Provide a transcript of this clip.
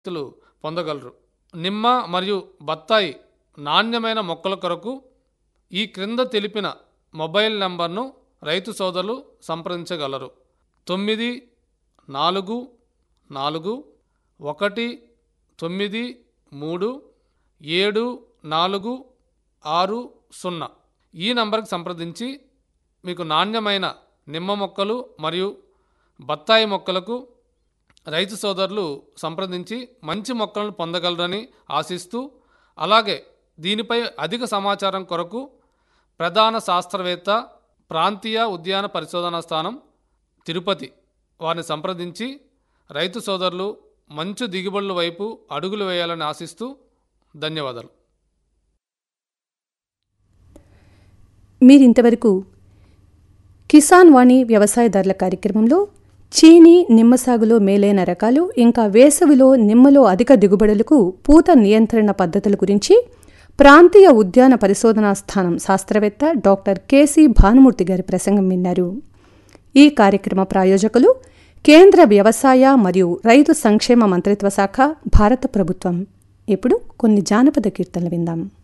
రైతులు పొందగలరు నిమ్మ మరియు బత్తాయి నాణ్యమైన మొక్కల కొరకు ఈ క్రింద తెలిపిన మొబైల్ నంబర్ను రైతు సోదరులు సంప్రదించగలరు తొమ్మిది నాలుగు నాలుగు ఒకటి తొమ్మిది మూడు ఏడు నాలుగు ఆరు సున్నా ఈ నంబర్కి సంప్రదించి మీకు నాణ్యమైన నిమ్మ మొక్కలు మరియు బత్తాయి మొక్కలకు రైతు సోదరులు సంప్రదించి మంచి మొక్కలను పొందగలరని ఆశిస్తూ అలాగే దీనిపై అధిక సమాచారం కొరకు ప్రధాన శాస్త్రవేత్త ప్రాంతీయ ఉద్యాన పరిశోధనా స్థానం తిరుపతి వారిని సంప్రదించి రైతు సోదరులు మంచు దిగుబడుల వైపు అడుగులు వేయాలని ఆశిస్తూ ధన్యవాదాలు మీరింతవరకు కిసాన్ వాణి వ్యవసాయదారుల కార్యక్రమంలో చీని నిమ్మ సాగులో మేలైన రకాలు ఇంకా వేసవిలో నిమ్మలో అధిక దిగుబడులకు పూత నియంత్రణ పద్ధతుల గురించి ప్రాంతీయ ఉద్యాన పరిశోధనా స్థానం శాస్త్రవేత్త డాక్టర్ కెసి భానుమూర్తి గారి ప్రసంగం విన్నారు ఈ కార్యక్రమ ప్రాయోజకులు కేంద్ర వ్యవసాయ మరియు రైతు సంక్షేమ మంత్రిత్వ శాఖ భారత ప్రభుత్వం ఇప్పుడు కొన్ని జానపద కీర్తనలు విందాం